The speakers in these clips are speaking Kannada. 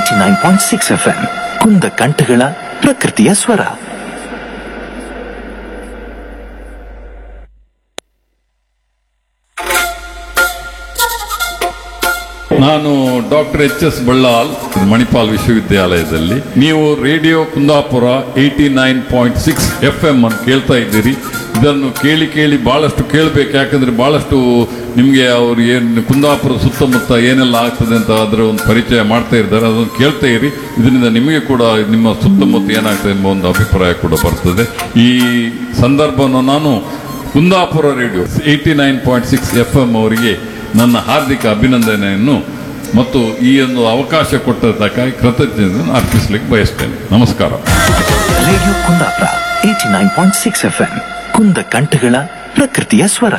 Eighty nine point six F M ಕುಂದ ಕಂಠಗಳ ಪ್ರಕೃತಿಯ ಸ್ವರ ನಾನು doctor H S Ballal Manipal ವಿಶ್ವವಿದ್ಯಾಲಯದಲ್ಲಿ ನೀವು radio Kundapura eighty nine point six F M ಅನ್ನು ಕೇಳ್ತಾ ಇದ್ದೀರಿ ಇದನ್ನು ಕೇಳಿ ಕೇಳಿ ಬಹಳಷ್ಟು ಕೇಳಬೇಕು ಯಾಕಂದ್ರೆ ಬಹಳಷ್ಟು ನಿಮಗೆ ಅವ್ರು ಏನು ಕುಂದಾಪುರ ಸುತ್ತಮುತ್ತ ಏನೆಲ್ಲ ಆಗ್ತದೆ ಅಂತ ಅದರ ಒಂದು ಪರಿಚಯ ಮಾಡ್ತಾ ಇದ್ದಾರೆ ಅದನ್ನು ಕೇಳ್ತಾ ಇರಿ ಇದರಿಂದ ನಿಮಗೆ ಕೂಡ ನಿಮ್ಮ ಸುತ್ತಮುತ್ತ ಏನಾಗ್ತದೆ ಎಂಬ ಒಂದು ಅಭಿಪ್ರಾಯ ಕೂಡ ಬರ್ತದೆ ಈ ಸಂದರ್ಭವನ್ನು ನಾನು Kundapura radio eighty nine point six F M ಅವರಿಗೆ ನನ್ನ ಹಾರ್ದಿಕ ಅಭಿನಂದನೆಯನ್ನು ಮತ್ತು ಈ ಒಂದು ಅವಕಾಶ ಕೊಟ್ಟದ್ದಕ್ಕಾಗಿ ಕೃತಜ್ಞತೆಯನ್ನು ಅರ್ಪಿಸಲಿಕ್ಕೆ ಬಯಸ್ತೇನೆ ನಮಸ್ಕಾರ radio Kundapura eighty nine point six F M ಕುಂದ ಕಂಠಗಳ ಪ್ರಕೃತಿಯ ಸ್ವರ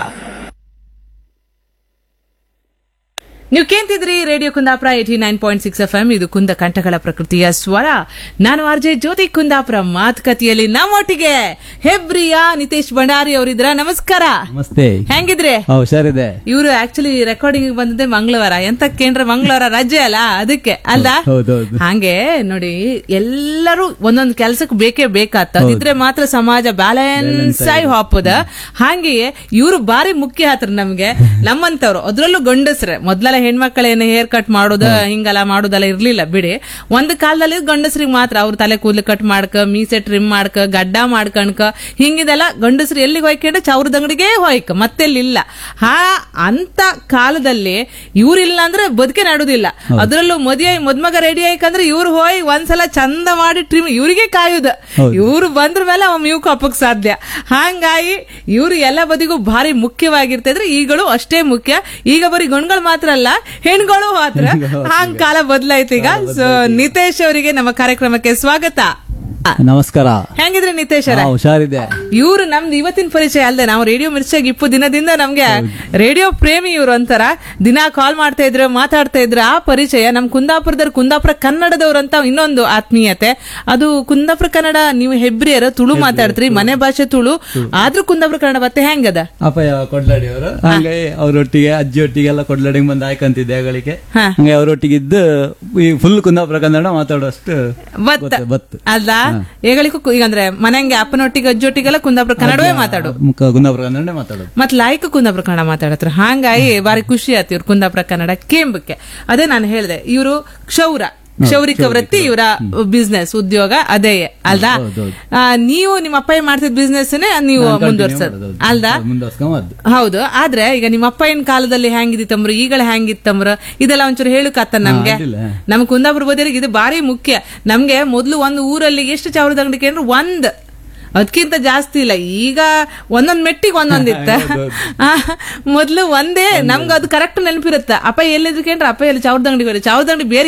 ನೀವು ಕೇಂತಿದ್ರಿ radio Kundapura eighty nine point six F M ಇದು ಕುಂದ ಕಂಠಗಳ ಪ್ರಕೃತಿಯ ಸ್ವರ ನಾನು ಆರ್ಜೆ ಜ್ಯೋತಿ ಕುಂದಾಪುರ ಮಾತುಕತೆಯಲ್ಲಿ ನಮ್ಮೊಟ್ಟಿಗೆ ಹೆಬ್ರಿಯ ನಿತೇಶ್ ಭಂಡಾರಿ ಅವರಿದ್ರ ನಮಸ್ಕಾರ ನಮಸ್ತೆ ಹೆಂಗಿದ್ರೆ ಹಾ ಹುಷಾರಿದೆ ಇವರು ಆಕ್ಚುಲಿ ರೆಕಾರ್ಡಿಂಗ್ ಬಂದಿದ್ದೆ ಮಂಗಳವಾರ ಎಂತಕ್ಕೇನ್ರ ಮಂಗಳವಾರ ರಜೆ ಅಲ್ಲ ಅದಕ್ಕೆ ಅಲ್ಲ ಹೌದೌದು. ಹಾಗೆ ನೋಡಿ ಎಲ್ಲರೂ ಒಂದೊಂದು ಕೆಲ್ಸಕ್ಕೆ ಬೇಕೇ ಬೇಕಾತ ಇದ್ರೆ ಮಾತ್ರ ಸಮಾಜ ಬ್ಯಾಲೆನ್ಸ್ ಆಗಿ ಹಾಪದ ಹಾಗೆಯೇ ಇವರು ಬಾರಿ ಮುಖ್ಯ ಆತ್ರ ನಮ್ಗೆ ನಮ್ಮಂತವ್ರು ಅದ್ರಲ್ಲೂ ಗಂಡಸ್ರೆ ಮೊದ್ಲೆಲ್ಲ ಹೆಣ್ಮಕ್ಳೇನು ಹೇರ್ ಕಟ್ ಮಾಡೋದು ಹಿಂಗಲ್ಲ ಮಾಡೋದಲ್ಲ ಇರ್ಲಿಲ್ಲ ಬಿಡಿ ಒಂದು ಕಾಲದಲ್ಲಿ ಗಂಡಸ್ರಿಗೆ ಮಾತ್ರ ಅವ್ರ ತಲೆ ಕೂದಲು ಕಟ್ ಮಾಡ್ಕ ಮೀಸೆ ಟ್ರಿಮ್ ಮಾಡ್ಕ ಗಡ್ಡ ಮಾಡ್ಕಣ್ಕ ಹಿಂಗಿದೆಲ್ಲ ಗಂಡಸ್ರು ಎಲ್ಲಿಗೆ ಹೋಯ್ಕೊಂಡು ಚೌರದ ಅಂಗಡಿಗೆ ಹೋಯ್ಕ ಮತ್ತೆಲ್ಲಿಲ್ಲ ಹಾ ಅಂತ ಕಾಲದಲ್ಲಿ ಇವ್ರಿಲ್ಲ ಅಂದ್ರೆ ಬದುಕೆ ನಡುದಿಲ್ಲ ಅದ್ರಲ್ಲೂ ಮದುವೆ ಮದ್ಮಗ ರೆಡಿ ಆಯ್ಕಂದ್ರೆ ಇವ್ರು ಹೋಗಿ ಒಂದ್ಸಲ ಚಂದ ಮಾಡಿ ಟ್ರಿಮ್ ಇವ್ರಿಗೆ ಕಾಯುದು ಇವ್ರು ಬಂದ್ರ ಮೇಲೆ ಅವ ಮ್ಯೂ ಕಪ್ಪಕ್ ಸಾಧ್ಯ ಹಂಗಾಗಿ ಇವ್ರು ಎಲ್ಲ ಬದಿಗೂ ಭಾರಿ ಮುಖ್ಯವಾಗಿರ್ತಿದ್ರೆ ಈಗಳು ಅಷ್ಟೇ ಮುಖ್ಯ ಈಗ ಬರೀ ಗಣ್ಗಳು ಮಾತ್ರ ಅಲ್ಲ ಹೆಣ್ಗಳು ಮಾತ್ರ ಹಂಗ್ ಕಾಲ ಬದಲಾಯ್ತು ಈಗ ಸೊ ನಿತೇಶ್ ಅವರಿಗೆ ನಮ್ಮ ಕಾರ್ಯಕ್ರಮಕ್ಕೆ ಸ್ವಾಗತ ಆ, ನಮಸ್ಕಾರ ಹೆಂಗಿದ್ರೆ ನಿತೇಶ್ ಹಾ ಅವರ ಹುಷಾರಿದೆ ಇವ್ರು ನಮ್ದು ಇವತ್ತಿನ ಪರಿಚಯ ಅಲ್ಲದೆ ನಾವು ರೇಡಿಯೋ ಮಿರ್ಚಾಗ ಇಪ್ಪು ದಿನದಿಂದ ನಮ್ಗೆ ರೇಡಿಯೋ ಪ್ರೇಮಿ ಇವ್ರು ಅಂತಾರ ದಿನ ಕಾಲ್ ಮಾಡ್ತಾ ಇದ್ರು ಮಾತಾಡ್ತಾ ಇದ್ರು ಆ ಪರಿಚಯ ನಮ್ ಕುಂದಾಪುರದವ್ರು ಕುಂದಾಪುರ ಕನ್ನಡದವ್ರು ಅಂತ ಇನ್ನೊಂದು ಆತ್ಮೀಯತೆ ಅದು ಕುಂದಾಪುರ ಕನ್ನಡ ನೀವು ಹೆಬ್ರಿಯರ ತುಳು ಮಾತಾಡ್ತೀರಿ ಮನೆ ಭಾಷೆ ತುಳು ಆದ್ರೂ ಕುಂದಾಪುರ ಕನ್ನಡ ಮತ್ತೆ ಹೆಂಗದ ಅಪ್ಪಯ್ಯ ಕೊಡ್ಲಾಡಿ ಅವರು ಹಂಗೆ ಅವರೊಟ್ಟಿಗೆ ಅಜ್ಜಿ ಒಟ್ಟಿಗೆ ಎಲ್ಲ ಕೊಡ್ಲಾಡಿಗೆ ಬಂದು ಆಯ್ಕಂತಿದ್ದೆ ಅಗಳಿಗೆ ಹಾ. ಹಂಗೆ ಅವರೊಟ್ಟಿಗೆ ಇದ್ದು ಈ ಫುಲ್ ಕುಂದಾಪುರ ಕನ್ನಡ ಮಾತಾಡುವಷ್ಟು ಬತ್ತ ಗೊತ್ತು, ಬತ್ತು ಅಲ್ಲ ಏಗಳಿಗೂ ಕು- ಈಗ ಅಂದ್ರೆ ಮನೆಂಗೆ ಅಪ್ಪನೊಟ್ಟಿಗೆ ಅಜ್ಜೊಟ್ಟಿಗೆಲ್ಲ ಕುಂದಾಪುರ ಕನ್ನಡವೇ ಮಾತಾಡು ಮುಖ ಕುಂದಾಪುರ ಕನ್ನಡ ಮಾತಾಡೋದು ಮತ್ ಲಾಯ್ಕ ಕುಂದಾಪುರ ಕನ್ನಡ ಮಾತಾಡತ್ರ ಹಾಂಗಾಗಿ ಬಾರಿ ಖುಷಿ ಆಯ್ತು ಇವ್ರು ಕುಂದಾಪುರ ಕನ್ನಡ ಕೇಂಬಕ್ಕೆ ಅದೇ ನಾನು ಹೇಳ್ದೆ ಇವರು ಕ್ಷೌರ ಕ್ಷೌರಿಕ ವೃತ್ತಿ ಇವರ ಬಿಸ್ನೆಸ್ ಉದ್ಯೋಗ ಅದೇ ಅಲ್ದಾ ಹೌದೌದು. ಆ, ನೀವು ನಿಮ್ಮ ಅಪ್ಪ ಮಾಡಿದ ಬಿಸ್ನೆಸ್ ನೀವು ಮುಂದುವರ್ಸೋದು ಅಲ್ದಾ ಮುಂದುವರ್ಸ್ಕೊಂಬದ್ದು ಹೌದು ಆದ್ರೆ ಈಗ ನಿಮ್ಮ ಅಪ್ಪಯ್ಯನ ಕಾಲದಲ್ಲಿ ಹೆಂಗಿದಿತ್ತಂಬ್ರು ಈಗಳ ಹೆಂಗಿತ್ತಂಬ್ರು ಇದೆಲ್ಲ ಒಂಚೂರು ಹೇಳುಕತ್ತ ನಮ್ಗೆ ಅಡ್ಡಿಲ್ಲ. ನಮ್ ಕುಂದಾಪುರ ಬದಿಯರಿಗೆ ಇದು ಬಾರಿ ಮುಖ್ಯ ನಮ್ಗೆ ಮೊದ್ಲು ಒಂದು ಊರಲ್ಲಿ ಎಷ್ಟು ಚಾವ್ರದ ಅಂಗಡಿ ಕೇಂದ್ರ ಒಂದ್ ಅದಕ್ಕಿಂತ ಜಾಸ್ತಿ ಇಲ್ಲ ಈಗ ಒಂದೊಂದ್ ಮೆಟ್ಟಿಗೆ ಒಂದೊಂದಿತ್ತ ಮೊದ್ಲು ಒಂದೇ ನಮ್ಗೆ ಅದು ಕರೆಕ್ಟ್ ನೆನಪಿರುತ್ತೆ ಅಪ್ಪ ಎಲ್ಲಿದ್ರು ಕೇಂದ್ರ ಅಪ್ಪ ಎಲ್ಲಿ ಚಾವ್ರದ ಅಂಗಡಿ ಚಾವ್ರದ ಅಂಗಡಿ ಬೇರೆ